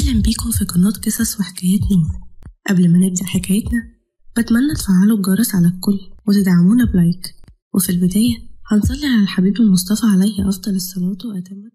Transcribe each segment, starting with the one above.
أهلا بيكم في قناة قصص وحكايات نور قبل ما نبدأ حكايتنا بتمنى تفعلوا الجرس على الكل وتدعمونا بلايك وفي البداية هنصلي على الحبيب المصطفى عليه أفضل الصلاة وأتم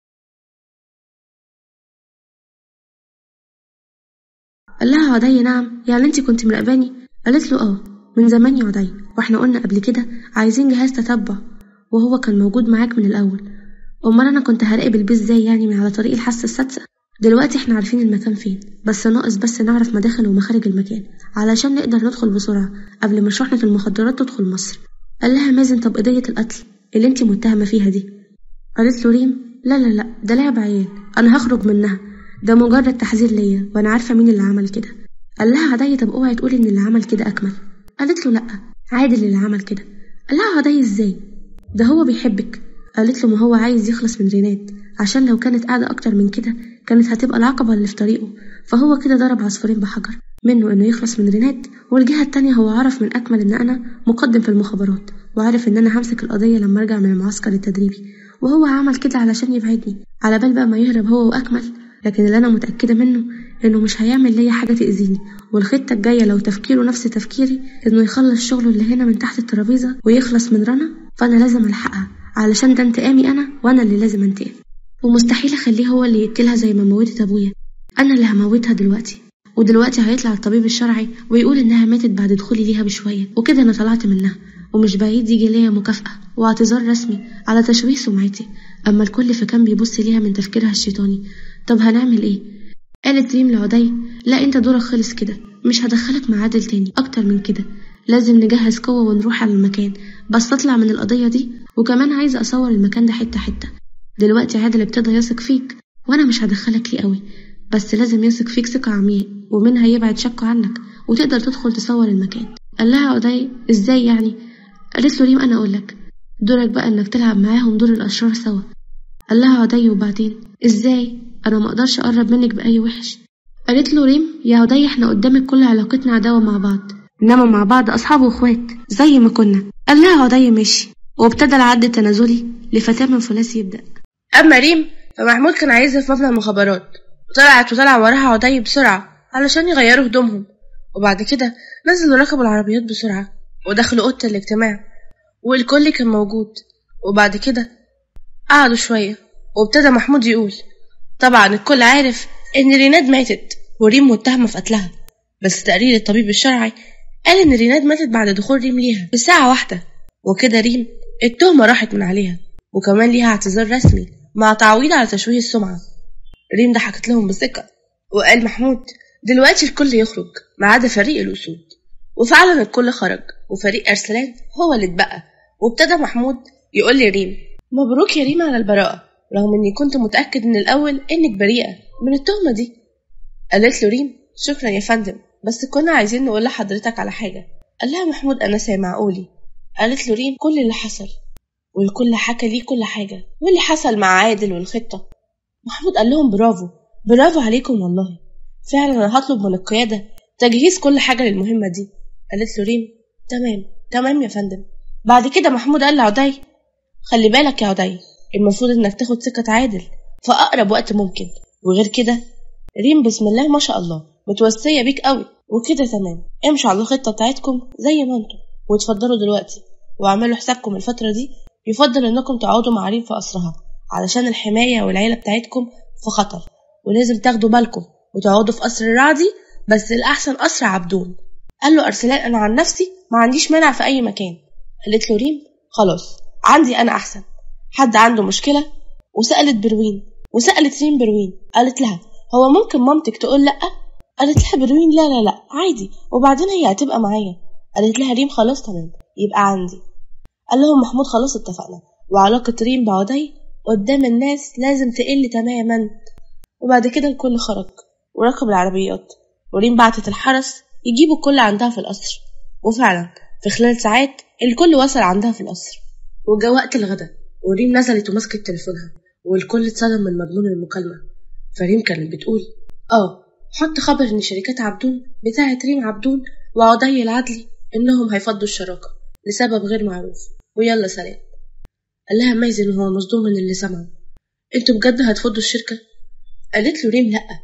قال لها عدي نعم يعني انت كنت مراقباني قالت له اه من زمان يا عدي واحنا قلنا قبل كده عايزين جهاز تتبع وهو كان موجود معاك من الاول امال انا كنت هراقب البيت ازاي يعني من على طريق الحاسه السادسه دلوقتي احنا عارفين المكان فين بس ناقص بس نعرف مداخل ومخارج المكان علشان نقدر ندخل بسرعه قبل ما شحنه المخدرات تدخل مصر قال لها مازن طب قضيه القتل اللي انت متهمه فيها دي قالت له ريم لا لا لا ده لعب عيال انا هخرج منها ده مجرد تحذير ليا وانا عارفه مين اللي عمل كده قال لها عدي طب اوعي تقولي ان اللي عمل كده اكمل قالت له لا عادل اللي عمل كده قال لها عدي ازاي ده هو بيحبك قالت له ما هو عايز يخلص من رينات عشان لو كانت قاعده اكتر من كده كانت هتبقى العقبه اللي في طريقه فهو كده ضرب عصفورين بحجر منه انه يخلص من رينات والجهه التانية هو عرف من اكمل ان انا مقدم في المخابرات وعارف ان انا همسك القضيه لما ارجع من المعسكر التدريبي وهو عمل كده علشان يبعدني على بال بقى ما يهرب هو واكمل لكن اللي انا متاكده منه انه مش هيعمل ليا حاجه تاذيني والخطه الجايه لو تفكيره نفس تفكيري انه يخلص شغله اللي هنا من تحت الترابيزه ويخلص من رنا فانا لازم الحقها علشان ده انتقامي انا وانا اللي لازم انتقم ومستحيل اخليه هو اللي يقتلها زي ما موتت ابويا انا اللي هموتها دلوقتي ودلوقتي هيطلع الطبيب الشرعي ويقول انها ماتت بعد دخولي ليها بشويه وكده انا طلعت منها ومش بعيد يجي ليا مكافأة واعتذار رسمي على تشويه سمعتي أما الكل فكان بيبص ليها من تفكيرها الشيطاني طب هنعمل إيه؟ قالت ريم لعدي لا أنت دورك خلص كده مش هدخلك مع عادل تاني أكتر من كده لازم نجهز قوة ونروح على المكان بس أطلع من القضية دي وكمان عايزة أصور المكان ده حتة حتة دلوقتي عادل ابتدى يثق فيك وأنا مش هدخلك ليه قوي بس لازم يثق فيك ثقة عمياء ومنها يبعد شكه عنك وتقدر تدخل تصور المكان قال لها عدي ازاي يعني قالت له ريم انا اقولك دورك بقى انك تلعب معاهم دور الاشرار سوا قال لها عدي وبعدين ازاي انا ما اقدرش اقرب منك باي وحش قالت له ريم يا عدي احنا قدامك كل علاقتنا عداوه مع بعض انما مع بعض اصحاب واخوات زي ما كنا قال لها عدي ماشي وابتدى العد التنازلي لفتاه من فلاس يبدا أما ريم فمحمود كان عايزها في مبنى المخابرات وطلعت وطلع وراها عدي بسرعة علشان يغيروا هدومهم وبعد كده نزلوا ركبوا العربيات بسرعة ودخلوا أوضة الاجتماع والكل كان موجود وبعد كده قعدوا شوية وابتدى محمود يقول طبعا الكل عارف إن ريناد ماتت وريم متهمة في قتلها بس تقرير الطبيب الشرعي قال إن ريناد ماتت بعد دخول ريم ليها بساعة واحدة وكده ريم التهمة راحت من عليها وكمان ليها اعتذار رسمي مع تعويض على تشويه السمعة ريم ضحكت لهم بثقة وقال محمود دلوقتي الكل يخرج ما عدا فريق الأسود وفعلا الكل خرج وفريق أرسلان هو اللي اتبقى وابتدى محمود يقول لريم مبروك يا ريم على البراءة رغم إني كنت متأكد من الأول إنك بريئة من التهمة دي قالت له ريم شكرا يا فندم بس كنا عايزين نقول لحضرتك على حاجة قال لها محمود أنا سامع قولي قالت له ريم كل اللي حصل والكل حكى ليه كل حاجة واللي حصل مع عادل والخطة محمود قال لهم برافو برافو عليكم والله فعلا أنا هطلب من القيادة تجهيز كل حاجة للمهمة دي قالت له ريم تمام تمام يا فندم بعد كده محمود قال لعدي خلي بالك يا عدي المفروض انك تاخد ثقة عادل في أقرب وقت ممكن وغير كده ريم بسم الله ما شاء الله متوسية بيك قوي وكده تمام امشوا على الخطة بتاعتكم زي ما انتم واتفضلوا دلوقتي واعملوا حسابكم الفترة دي يفضل انكم تقعدوا مع ريم في قصرها علشان الحماية والعيلة بتاعتكم في خطر ولازم تاخدوا بالكم وتقعدوا في قصر الرعدي بس الأحسن قصر عبدون قال له أرسلان أنا عن نفسي ما عنديش مانع في أي مكان قالت له ريم خلاص عندي أنا أحسن حد عنده مشكلة وسألت بروين وسألت ريم بروين قالت لها هو ممكن مامتك تقول لأ قالت لها بروين لا لا لا عادي وبعدين هي هتبقى معايا قالت لها ريم خلاص تمام يبقى عندي قال لهم محمود خلاص اتفقنا وعلاقة ريم بعدي قدام الناس لازم تقل تماما وبعد كده الكل خرج وركب العربيات وريم بعتت الحرس يجيبوا الكل عندها في القصر وفعلا في خلال ساعات الكل وصل عندها في القصر وجا وقت الغدا وريم نزلت ومسكت تليفونها والكل اتصدم من مضمون المكالمة فريم كانت بتقول اه حط خبر ان شركات عبدون بتاعة ريم عبدون وعضي العدلي انهم هيفضوا الشراكة لسبب غير معروف ويلا سلام قال لها مازن وهو مصدوم من اللي سمعه انتوا بجد هتفضوا الشركة قالت له ريم لأ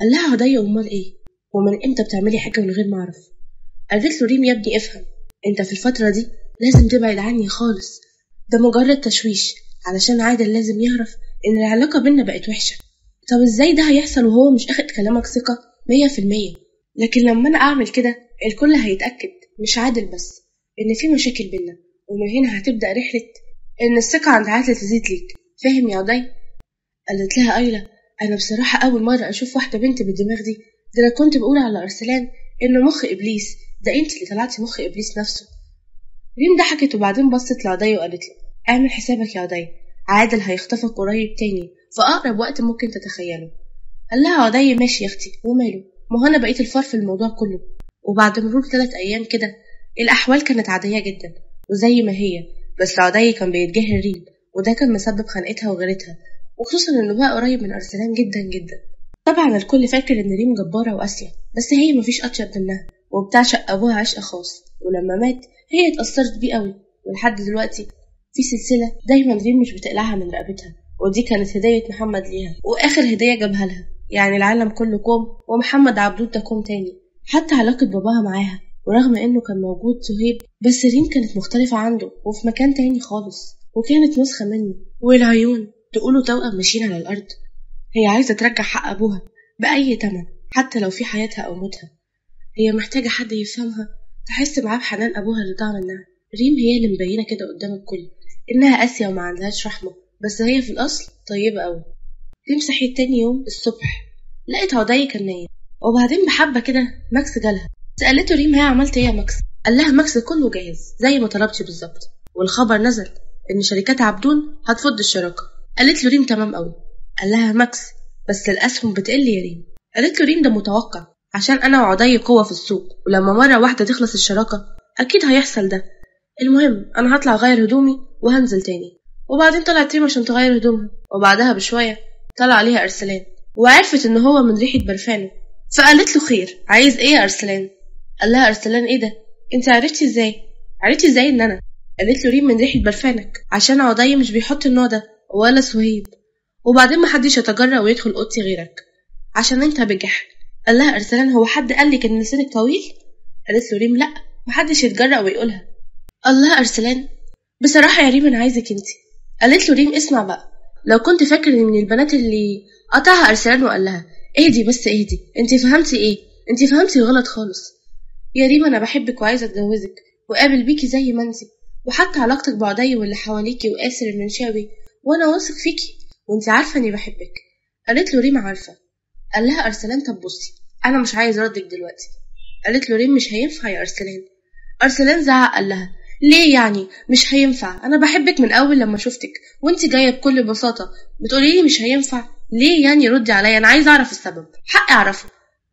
قال لها عدي أمال إيه ومن إمتى بتعملي حاجة من غير ما أعرف قالت له ريم يا ابني افهم أنت في الفترة دي لازم تبعد عني خالص ده مجرد تشويش علشان عادل لازم يعرف إن العلاقة بينا بقت وحشة طب إزاي ده هيحصل وهو مش أخد كلامك ثقة مية في المية لكن لما أنا أعمل كده الكل هيتأكد مش عادل بس إن في مشاكل بينا ومن هنا هتبدأ رحلة إن الثقة عند عادل تزيد ليك فاهم يا عدي؟ قالت لها أيلة أنا بصراحة أول مرة أشوف واحدة بنت بالدماغ دي ده أنا كنت بقول على أرسلان إنه مخ إبليس ده أنت اللي طلعتي مخ إبليس نفسه ريم ضحكت وبعدين بصت لعدي وقالت له اعمل حسابك يا عدي عادل هيخطفك قريب تاني في أقرب وقت ممكن تتخيله قال لها عدي ماشي يا أختي وماله ما هو أنا بقيت الفار في الموضوع كله وبعد مرور ثلاث أيام كده الأحوال كانت عادية جدا وزي ما هي بس عدي كان بيتجاهل ريم وده كان مسبب خنقتها وغيرتها وخصوصا إنه بقى قريب من أرسلان جدا جدا طبعا الكل فاكر إن ريم جبارة وقاسية بس هي مفيش أطيب منها وبتعشق أبوها عشق خاص ولما مات هي اتأثرت بيه قوي ولحد دلوقتي في سلسلة دايما ريم مش بتقلعها من رقبتها ودي كانت هدية محمد ليها وآخر هدية جابها لها يعني العالم كله كوم ومحمد عبدود ده كوم تاني حتى علاقة باباها معاها ورغم إنه كان موجود سهيب بس ريم كانت مختلفة عنده وفي مكان تاني خالص وكانت نسخة منه والعيون تقولوا توأم ماشيين على الأرض هي عايزة ترجع حق أبوها بأي تمن حتى لو في حياتها أو موتها هي محتاجة حد يفهمها تحس معاه بحنان أبوها اللي ضاع منها ريم هي اللي مبينة كده قدام الكل إنها قاسية وما عندهاش رحمة بس هي في الأصل طيبة أوي ريم صحيت تاني يوم الصبح لقيت عدي كان نايم وبعدين بحبة كده ماكس جالها سألته ريم هي عملت ايه يا ماكس قال لها ماكس كله جاهز زي ما طلبتي بالظبط والخبر نزل إن شركات عبدون هتفض الشراكة قالت له ريم تمام أوي قال لها ماكس بس الأسهم بتقل يا ريم قالت له ريم ده متوقع عشان أنا وعدي قوة في السوق ولما مرة واحدة تخلص الشراكة أكيد هيحصل ده المهم أنا هطلع أغير هدومي وهنزل تاني وبعدين طلعت ريم عشان تغير هدومها وبعدها بشوية طلع عليها أرسلان وعرفت إن هو من ريحة برفانه فقالت له خير عايز إيه يا أرسلان قال لها أرسلان إيه ده أنت عرفتي إزاي عرفتي إزاي إن أنا قالت له ريم من ريحة برفانك عشان عدي مش بيحط النوع ده ولا سهيب وبعدين محدش يتجرأ ويدخل أوضتي غيرك عشان أنت بجح قال لها أرسلان هو حد قال لك إن لسانك طويل قالت له ريم لأ محدش يتجرأ ويقولها الله أرسلان بصراحة يا ريم أنا عايزك أنت قالت له ريم اسمع بقى لو كنت فاكر إن من البنات اللي قطعها أرسلان وقال لها اهدي بس اهدي انت فهمتي ايه انت فهمتي غلط خالص يا ريم انا بحبك وعايزه اتجوزك وقابل بيكي زي ما انت وحتى علاقتك بعدي واللي حواليكي وآسر المنشاوي وانا واثق فيكي وانت عارفه اني بحبك قالت له ريم عارفه قال لها ارسلان طب بصي انا مش عايز ردك دلوقتي قالت له ريم مش هينفع يا ارسلان ارسلان زعق قال لها ليه يعني مش هينفع انا بحبك من اول لما شفتك وانت جايه بكل بساطه بتقولي لي مش هينفع ليه يعني ردي عليا انا عايزه اعرف السبب حقي اعرفه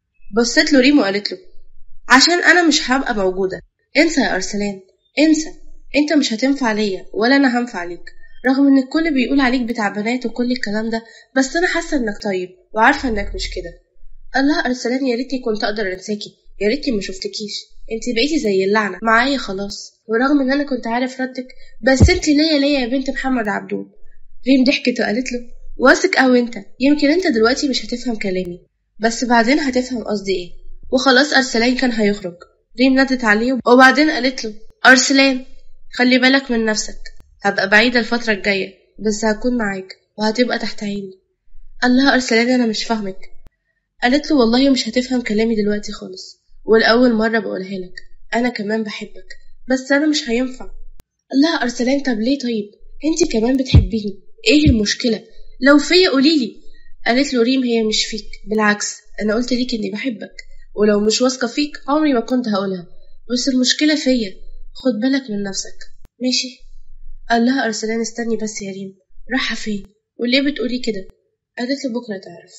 بصيت له ريم وقالت له عشان انا مش هبقى موجوده انسى يا ارسلان انسى انت مش هتنفع ليا ولا انا هنفع ليك رغم ان الكل بيقول عليك بتاع بنات وكل الكلام ده بس انا حاسه انك طيب وعارفه انك مش كده الله ارسلان يا ريتني كنت اقدر انساكي يا ريتني ما شفتكيش انت بقيتي زي اللعنه معايا خلاص ورغم ان انا كنت عارف ردك بس انت ليا ليا يا بنت محمد عبدون ريم ضحكت وقالت له واثق أوي انت يمكن انت دلوقتي مش هتفهم كلامي بس بعدين هتفهم قصدي ايه وخلاص ارسلان كان هيخرج ريم ندت عليه وبعدين قالت له ارسلان خلي بالك من نفسك هبقى بعيدة الفترة الجاية بس هكون معاك وهتبقى تحت عيني قال لها أرسلان أنا مش فاهمك قالت له والله مش هتفهم كلامي دلوقتي خالص والأول مرة بقولها لك أنا كمان بحبك بس أنا مش هينفع قال لها أرسلان طب ليه طيب انت كمان بتحبيني ايه المشكلة لو فيا قوليلي قالت له ريم هي مش فيك بالعكس أنا قلت ليك إني بحبك ولو مش واثقة فيك عمري ما كنت هقولها بس المشكلة فيا خد بالك من نفسك ماشي قال لها أرسلان استني بس يا ريم رايحة فين وليه بتقولي كده قالت له بكرة تعرف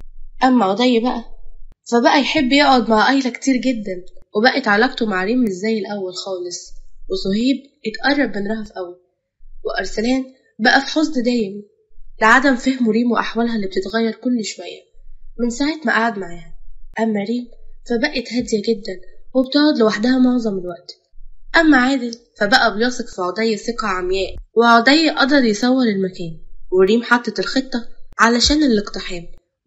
أما عضي بقى فبقى يحب يقعد مع أيلة كتير جدا وبقت علاقته مع ريم مش زي الأول خالص وصهيب اتقرب من رهف أوي وأرسلان بقى في حزن دايم لعدم فهم ريم وأحوالها اللي بتتغير كل شوية من ساعة ما قعد معاها أما ريم فبقت هادية جدا وبتقعد لوحدها معظم الوقت أما عادل فبقى بيثق في عدي ثقة عمياء وعدي قدر يصور المكان وريم حطت الخطة علشان الاقتحام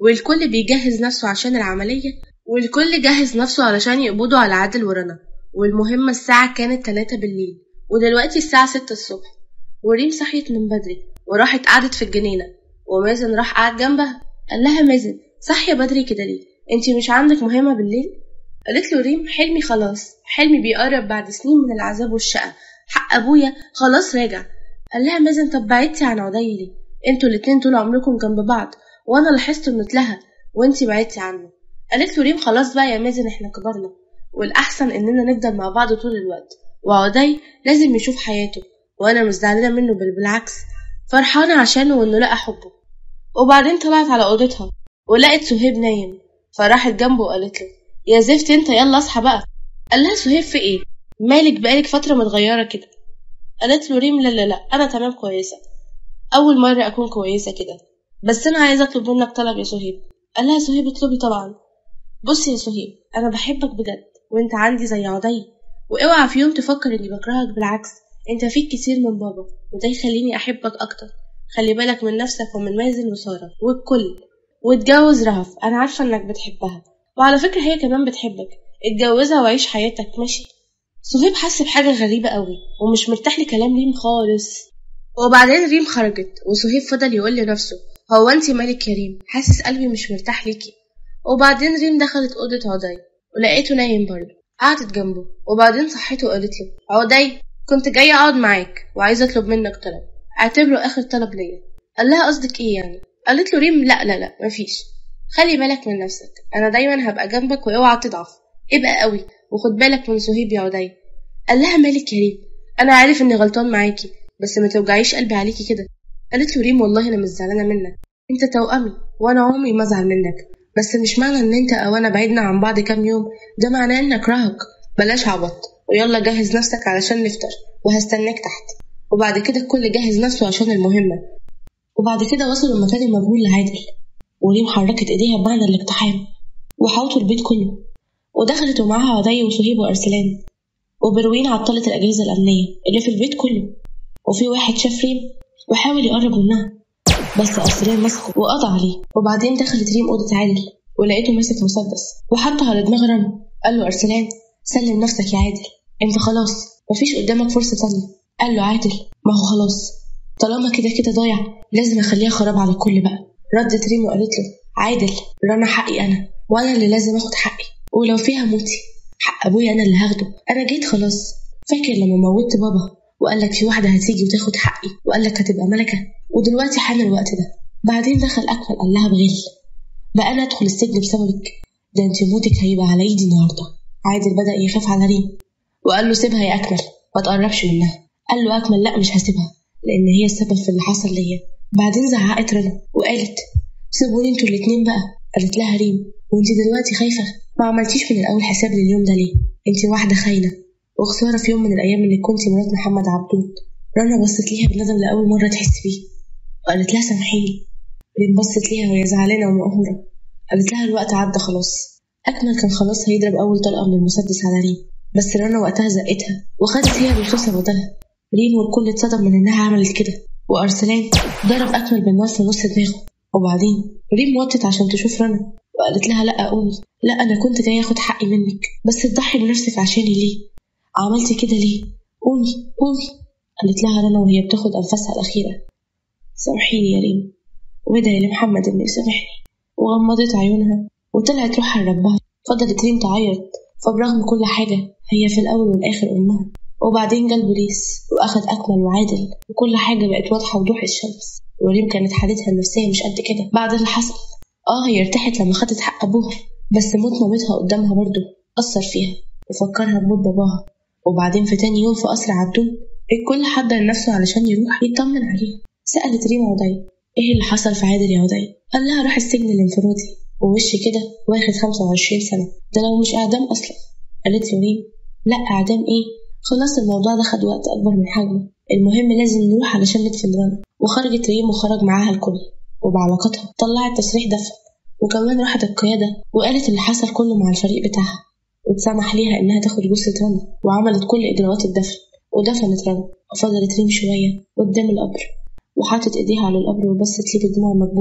والكل بيجهز نفسه عشان العملية والكل جهز نفسه علشان يقبضوا على عادل ورنا والمهمة الساعة كانت تلاتة بالليل ودلوقتي الساعة ستة الصبح وريم صحيت من بدري وراحت قعدت في الجنينة ومازن راح قعد جنبها قال لها مازن صحية بدري كده ليه انتي مش عندك مهمة بالليل قالت له ريم حلمي خلاص حلمي بيقرب بعد سنين من العذاب والشقة حق ابويا خلاص راجع قال لها مازن طب بعدتي عن عدي ليه انتوا الاتنين طول عمركم جنب بعض وانا لاحظت انه اتلهى وانتي بعدتي عنه قالت له ريم خلاص بقى يا مازن احنا كبرنا والاحسن اننا نفضل مع بعض طول الوقت وعدي لازم يشوف حياته وانا مش زعلانه منه بل بالعكس فرحانه عشانه وانه لقى حبه وبعدين طلعت على اوضتها ولقت سهيب نايم فراحت جنبه وقالت له يا زفت انت يلا اصحى بقى قال لها سهيب في ايه مالك بقالك فتره متغيره كده قالت له ريم لا لا لا انا تمام كويسه اول مره اكون كويسه كده بس انا عايزه اطلب منك طلب يا سهيب قال لها سهيب اطلبي طبعا بصي يا سهيب انا بحبك بجد وانت عندي زي عدي واوعى في يوم تفكر اني بكرهك بالعكس انت فيك كتير من بابا وده يخليني احبك اكتر خلي بالك من نفسك ومن مازن وساره والكل واتجوز رهف انا عارفه انك بتحبها وعلى فكره هي كمان بتحبك اتجوزها وعيش حياتك ماشي سهيب حس بحاجه غريبه قوي ومش مرتاح لكلام ريم خالص وبعدين ريم خرجت وسهيب فضل يقول لنفسه هو انت مالك يا ريم حاسس قلبي مش مرتاح ليكي وبعدين ريم دخلت اوضه عدي ولقيته نايم برضه قعدت جنبه وبعدين صحته وقالت له عدي كنت جاية أقعد معاك وعايزة أطلب منك طلب اعتبره آخر طلب ليا قال لها قصدك إيه يعني قالت له ريم لا لا لا مفيش خلي بالك من نفسك أنا دايما هبقى جنبك وأوعى تضعف ابقى قوي وخد بالك من سهيب يا عدي قال لها مالك يا ريم أنا عارف إني غلطان معاكي بس ما توجعيش قلبي عليكي كده قالت له ريم والله أنا مش زعلانة منك أنت توأمي وأنا عمري ما أزعل منك بس مش معنى إن أنت أو أنا بعدنا عن بعض كام يوم ده معناه إني أكرهك بلاش عبط ويلا جهز نفسك علشان نفطر وهستناك تحت وبعد كده الكل جهز نفسه عشان المهمة وبعد كده وصلوا المكان المجهول لعادل وريم حركت ايديها بمعنى الاقتحام وحاوطوا البيت كله ودخلت ومعاها عدي وسهيب وارسلان وبروين عطلت الأجهزة الأمنية اللي في البيت كله وفي واحد شاف ريم وحاول يقرب منها بس أرسلان مسكه وقضى عليه وبعدين دخلت ريم أوضة عادل ولقيته ماسك مسدس وحطه على دماغ رنا قال له أرسلان سلم نفسك يا عادل انت خلاص مفيش قدامك فرصة تانية قال له عادل ما هو خلاص طالما كده كده ضايع لازم اخليها خراب على الكل بقى ردت ريم وقالت له عادل رنا حقي انا وانا اللي لازم اخد حقي ولو فيها موتي حق ابويا انا اللي هاخده انا جيت خلاص فاكر لما موتت بابا وقال لك في واحده هتيجي وتاخد حقي وقال لك هتبقى ملكه ودلوقتي حان الوقت ده بعدين دخل اكمل قال لها بغل بقى انا ادخل السجن بسببك ده انت موتك هيبقى على ايدي النهارده عادل بدا يخاف على ريم وقال له سيبها يا اكمل ما تقربش منها قال له اكمل لا مش هسيبها لان هي السبب في اللي حصل ليا بعدين زعقت رنا وقالت سيبوني انتوا الاتنين بقى قالت لها ريم وانت دلوقتي خايفه ما عملتيش من الاول حساب لليوم ده ليه انت واحده خاينه وخساره في يوم من الايام انك كنتي مرات محمد عبدود رنا بصت ليها بندم لاول مره تحس بيه وقالت لها سامحيني ريم بصت ليها وهي زعلانه ومقهوره قالت لها الوقت عدى خلاص اكمل كان خلاص هيضرب اول طلقه من المسدس على ريم بس رنا وقتها زقتها وخدت هي الرصاصه بدلها ريم والكل اتصدم من انها عملت كده وارسلان ضرب اكمل بالنار في نص دماغه وبعدين ريم وطت عشان تشوف رنا وقالت لها لا قومي لا انا كنت جاي اخد حقي منك بس تضحي بنفسك عشاني ليه عملتي كده ليه قومي قومي قالت لها رنا وهي بتاخد انفاسها الاخيره سامحيني يا ريم وادعي لمحمد انه يسامحني وغمضت عيونها وطلعت روحها لربها فضلت ريم تعيط فبرغم كل حاجة هي في الأول والآخر أمها وبعدين جه البوليس وأخد أكمل وعادل وكل حاجة بقت واضحة وضوح الشمس وريم كانت حالتها النفسية مش قد كده بعد اللي حصل اه هي ارتاحت لما خدت حق أبوها بس موت مامتها قدامها برضه أثر فيها وفكرها بموت باباها وبعدين في تاني يوم في قصر عبدون الكل حضر نفسه علشان يروح يطمن عليها سألت ريم عدي ايه اللي حصل في عادل يا عدي قال لها راح السجن الانفرادي ووش كده واخد خمسة وعشرين سنة ده لو مش إعدام أصلا قالت له ريم لا إعدام إيه خلاص الموضوع ده خد وقت أكبر من حجمه المهم لازم نروح علشان ندفن رنا وخرجت ريم وخرج معاها الكل وبعلاقتها طلعت تصريح دفن وكمان راحت القيادة وقالت اللي حصل كله مع الفريق بتاعها واتسمح ليها إنها تاخد جثة رنا وعملت كل إجراءات الدفن ودفنت رنا وفضلت ريم شوية قدام القبر وحطت إيديها على القبر وبصت ليه بدموع مكبوتة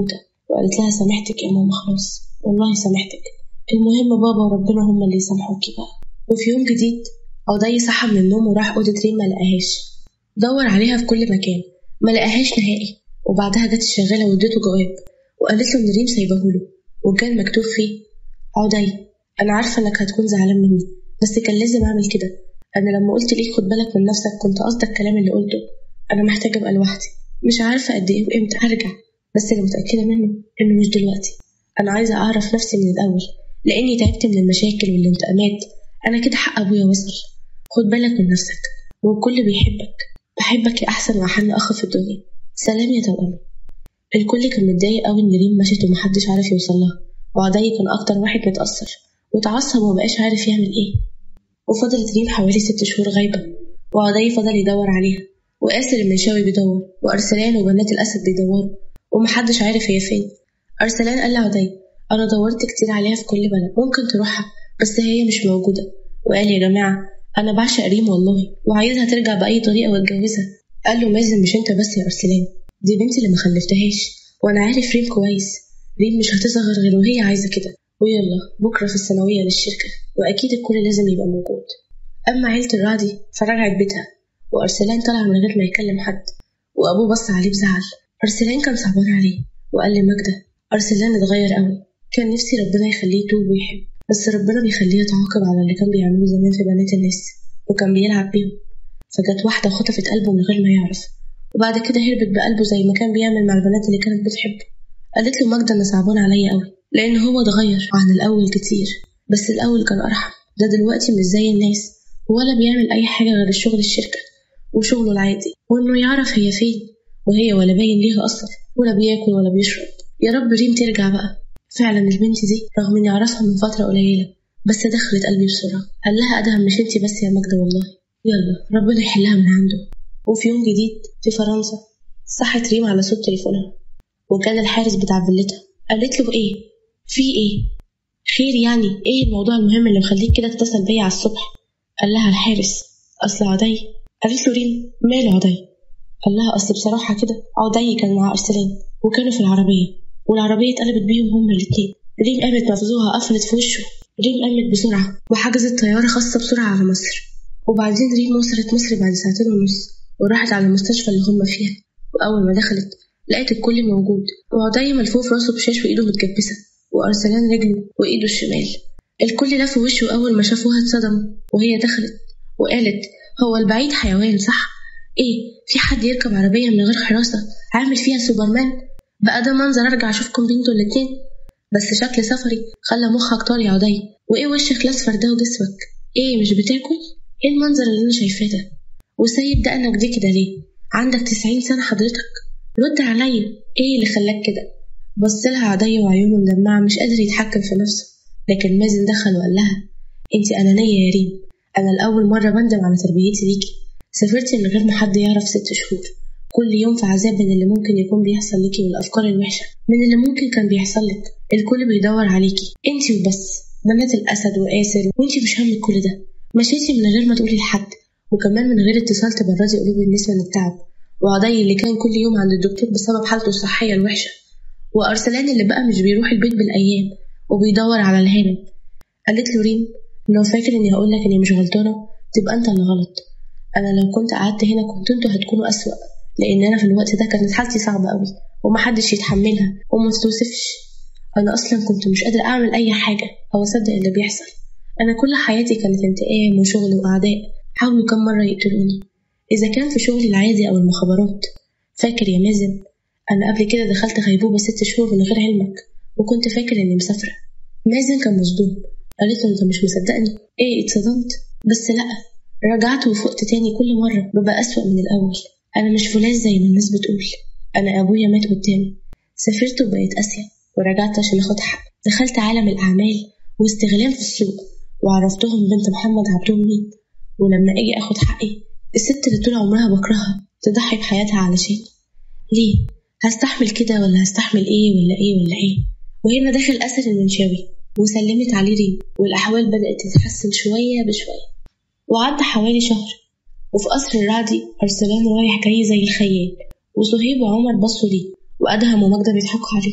وقالت لها سامحتك يا ماما خلاص والله سامحتك المهم بابا وربنا هما اللي يسامحوكي بقى وفي يوم جديد عضي صحى من النوم وراح أوضة ريم ما لقاهاش دور عليها في كل مكان ما لقاهاش نهائي وبعدها جت الشغالة واديته جواب وقالت له إن ريم سايبهوله وكان مكتوب فيه عضي أنا عارفة إنك هتكون زعلان مني بس كان لازم أعمل كده أنا لما قلت ليك خد بالك من نفسك كنت قصدك الكلام اللي قلته أنا محتاجة أبقى لوحدي مش عارفة قد إيه وإمتى هرجع بس اللي متأكدة منه إنه مش دلوقتي أنا عايزة أعرف نفسي من الأول لأني تعبت من المشاكل والانتقامات أنا كده حق أبويا وصل خد بالك من نفسك والكل بيحبك بحبك يا أحسن وأحن أخ في الدنيا سلام يا توأمي الكل كان متضايق أوي إن ريم مشيت ومحدش عارف يوصلها وعدي كان أكتر واحد متأثر وتعصب ومبقاش عارف يعمل إيه وفضلت ريم حوالي ست شهور غايبة وعدي فضل يدور عليها وآسر المنشاوي بيدور وأرسلان وبنات الأسد بيدوروا ومحدش عارف هي فين أرسلان قال لعدي أنا دورت كتير عليها في كل بلد ممكن تروحها بس هي مش موجودة وقال يا جماعة أنا بعشق ريم والله وعايزها ترجع بأي طريقة واتجوزها قال له مازن مش أنت بس يا أرسلان دي بنتي اللي مخلفتهاش وأنا عارف ريم كويس ريم مش هتصغر غير وهي عايزة كده ويلا بكرة في الثانوية للشركة وأكيد الكل لازم يبقى موجود أما عيلة الرعدي فرجعت بيتها وأرسلان طلع من غير ما يكلم حد وأبوه بص عليه بزعل أرسلان كان صعبان عليه وقال لماجدة أرسلان اتغير قوي كان نفسي ربنا يخليه يتوب ويحب بس ربنا بيخليه يتعاقب على اللي كان بيعمله زمان في بنات الناس وكان بيلعب بيهم فجت واحدة خطفت قلبه من غير ما يعرف وبعد كده هربت بقلبه زي ما كان بيعمل مع البنات اللي كانت بتحبه قالت له ماجدة أنا صعبان عليا قوي لأن هو اتغير عن الأول كتير بس الأول كان أرحم ده دلوقتي مش زي الناس ولا بيعمل أي حاجة غير الشغل الشركة وشغله العادي وإنه يعرف هي فين وهي ولا باين ليها أثر ولا بياكل ولا بيشرب يا رب ريم ترجع بقى فعلا البنت دي رغم إني أعرفها من فترة قليلة بس دخلت قلبي بسرعة قال لها أدهم مش انتي بس يا ماجدة والله يلا ربنا يحلها من عنده وفي يوم جديد في فرنسا صحت ريم على صوت تليفونها وكان الحارس بتاع فيلتها قالت له ايه في ايه خير يعني ايه الموضوع المهم اللي مخليك كده تتصل بيا على الصبح قال لها الحارس اصل عدي قالت له ريم ماله عدي قال لها اصل بصراحه كده عدي كان مع ارسلان وكانوا في العربيه والعربيه اتقلبت بيهم هما الاتنين ريم قامت مفزوعه قفلت في وشه ريم قامت بسرعه وحجزت طياره خاصه بسرعه على مصر وبعدين ريم وصلت مصر بعد ساعتين ونص وراحت على المستشفى اللي هما فيها وأول ما دخلت لقيت الكل موجود وعدي ملفوف راسه بشاش وإيده متجبسة وأرسلان رجله وإيده الشمال الكل لف وشه أول ما شافوها اتصدم وهي دخلت وقالت هو البعيد حيوان صح؟ إيه في حد يركب عربية من غير حراسة عامل فيها سوبرمان؟ بقى ده منظر أرجع أشوفكم بنتوا الاتنين بس شكل سفري خلى مخك طار يا عدي وإيه وشك الأصفر ده وجسمك؟ إيه مش بتاكل؟ إيه المنظر اللي أنا شايفاه ده؟ وسايب دقنك دي كده ليه؟ عندك تسعين سنة حضرتك رد عليا ايه اللي خلاك كده بص لها عدي وعيونه مدمعة مش قادر يتحكم في نفسه لكن مازن دخل وقال لها انتي أنانية يا ريم أنا لأول مرة بندم على تربيتي ليكي سافرتي من غير ما حد يعرف ست شهور كل يوم في عذاب من اللي ممكن يكون بيحصل ليكي والأفكار الوحشة من اللي ممكن كان بيحصل لك الكل بيدور عليكي انتي وبس بنات الأسد وآسر وانتي مش همك كل ده مشيتي من غير ما تقولي لحد وكمان من غير اتصال تبردي قلوب الناس من التعب وعدي اللي كان كل يوم عند الدكتور بسبب حالته الصحية الوحشة وأرسلان اللي بقى مش بيروح البيت بالأيام وبيدور على الهانم قالت له ريم لو فاكر إني هقولك إني مش غلطانة تبقى أنت اللي غلط أنا لو كنت قعدت هنا كنت انتوا هتكونوا أسوأ لأن أنا في الوقت ده كانت حالتي صعبة أوي ومحدش يتحملها وما تتوصفش أنا أصلا كنت مش قادرة أعمل أي حاجة أو أصدق اللي بيحصل أنا كل حياتي كانت انتقام وشغل وأعداء حاولوا كم مرة يقتلوني إذا كان في شغلي العادي أو المخابرات فاكر يا مازن أنا قبل كده دخلت غيبوبة ست شهور من غير علمك وكنت فاكر إني مسافرة مازن كان مصدوم قالت له أنت مش مصدقني إيه اتصدمت بس لأ رجعت وفقت تاني كل مرة ببقى أسوأ من الأول أنا مش فولاذ زي ما الناس بتقول أنا أبويا مات قدامي سافرت وبقيت آسيا ورجعت عشان أخد حق دخلت عالم الأعمال واستغلال في السوق وعرفتهم بنت محمد عبدهم مين ولما أجي أخد حقي الست اللي طول عمرها بكرهها تضحي بحياتها علشان ليه؟ هستحمل كده ولا هستحمل ايه ولا ايه ولا ايه؟ وهنا دخل أسد المنشاوي وسلمت عليه ريم والأحوال بدأت تتحسن شوية بشوية وعدى حوالي شهر وفي قصر الرعدي أرسلان رايح جاي زي الخيال وصهيب وعمر بصوا ليه وأدهم وماجدة بيضحكوا عليه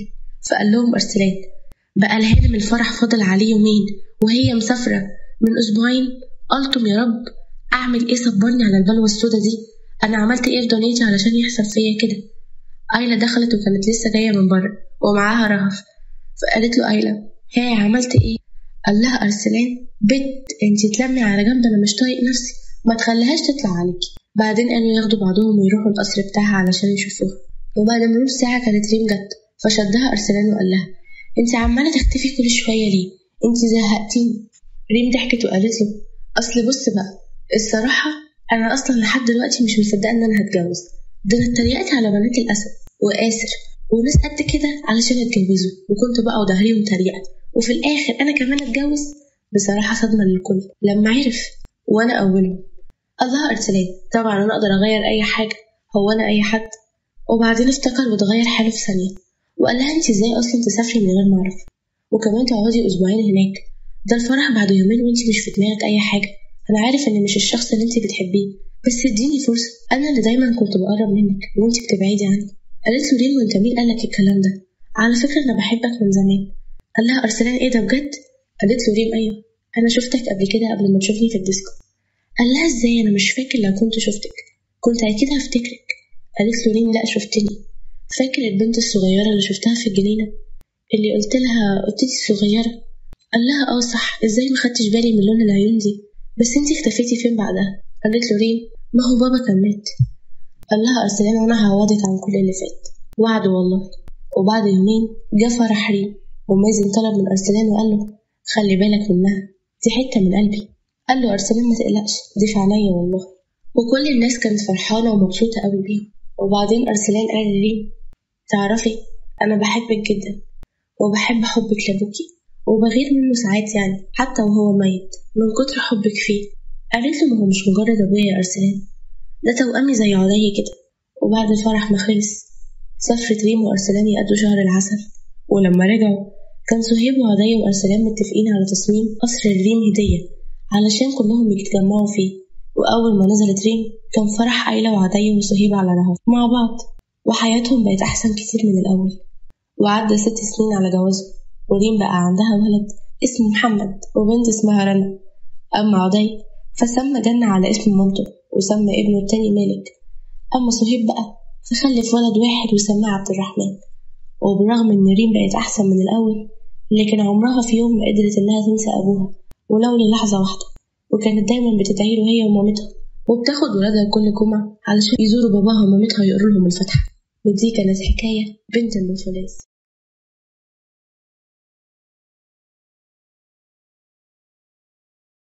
فقال لهم أرسلان بقى الهانم الفرح فاضل عليه يومين وهي مسافرة من أسبوعين قلتم يا رب أعمل إيه صبرني على البلوة السودا دي أنا عملت إيه في دنيتي علشان يحصل فيا كده أيلا دخلت وكانت لسه جاية من بره ومعاها رهف فقالت له أيلا هي عملت إيه قال لها أرسلان بت انتي تلمي على جنب أنا مش طايق نفسي ما تخليهاش تطلع عليكي بعدين قالوا ياخدوا بعضهم ويروحوا القصر بتاعها علشان يشوفوها وبعد مرور ساعة كانت ريم جت فشدها أرسلان وقال لها انتي عمالة تختفي كل شوية ليه انتي زهقتيني ريم ضحكت وقالت له أصل بص بقى الصراحة أنا أصلا لحد دلوقتي مش مصدقة إن أنا هتجوز ده أنا اتريقت على بنات الأسد وآسر وناس قد كده علشان اتجوزوا وكنت بقى وضهريهم تريقة وفي الآخر أنا كمان اتجوز بصراحة صدمة للكل لما عرف وأنا أولهم الله أرسلان طبعا أنا أقدر أغير أي حاجة هو أنا أي حد وبعدين افتكر واتغير حاله في ثانية وقال لها انت ازاي اصلا تسافري من غير ما اعرف وكمان تقعدي اسبوعين هناك ده الفرح بعد يومين وانت مش في دماغك اي حاجه انا عارف ان مش الشخص اللي انت بتحبيه بس اديني فرصه انا اللي دايما كنت بقرب منك وانت بتبعدي عني قالت له ليه وانت مين قالك الكلام ده على فكره انا بحبك من زمان قال لها ارسلان ايه ده بجد قالت له ريم ايوه انا شفتك قبل كده قبل ما تشوفني في الديسكو قال لها ازاي انا مش فاكر لو كنت شفتك كنت اكيد هفتكرك قالت له ريم لا شفتني فاكر البنت الصغيرة اللي شفتها في الجنينة اللي قلت لها قلتي الصغيرة قال لها اه صح ازاي ما خدتش بالي من لون العيون دي بس انتي اختفيتي فين بعدها قالت له ريم ما هو بابا كان مات قال لها ارسلان وانا هعوضك عن كل اللي فات وعد والله وبعد يومين جه فرح ريم ومازن طلب من ارسلان وقال له خلي بالك منها دي حتة من قلبي قال له ارسلان ما تقلقش دي في عينيا والله وكل الناس كانت فرحانة ومبسوطة قوي بيهم وبعدين أرسلان قال لريم تعرفي أنا بحبك جدا وبحب حبك لأبوكي وبغير منه ساعات يعني حتى وهو ميت من كتر حبك فيه قالت له ما هو مش مجرد أبويا يا أرسلان ده توأمي زي عدي كده وبعد الفرح ما خلص سافرت ريم وأرسلان يقضوا شهر العسل ولما رجعوا كان سهيب وعدي وأرسلان متفقين على تصميم قصر الريم هدية علشان كلهم يتجمعوا فيه وأول ما نزلت ريم كان فرح أيلة وعدي وصهيب على رهف مع بعض وحياتهم بقت أحسن كتير من الأول وعدى ست سنين على جوازهم وريم بقى عندها ولد اسمه محمد وبنت اسمها رنا أما عدي فسمى جنة على اسم مامته وسمى ابنه التاني مالك أما صهيب بقى فخلف ولد واحد وسماه عبد الرحمن وبالرغم إن ريم بقت أحسن من الأول لكن عمرها في يوم ما قدرت إنها تنسى أبوها ولو للحظة واحدة وكانت دايما بتدعيله هي ومامتها وبتاخد ولادها كل جمعة علشان يزوروا باباها ومامتها ويقروا لهم الفاتحة ودي كانت حكاية بنت النفلاس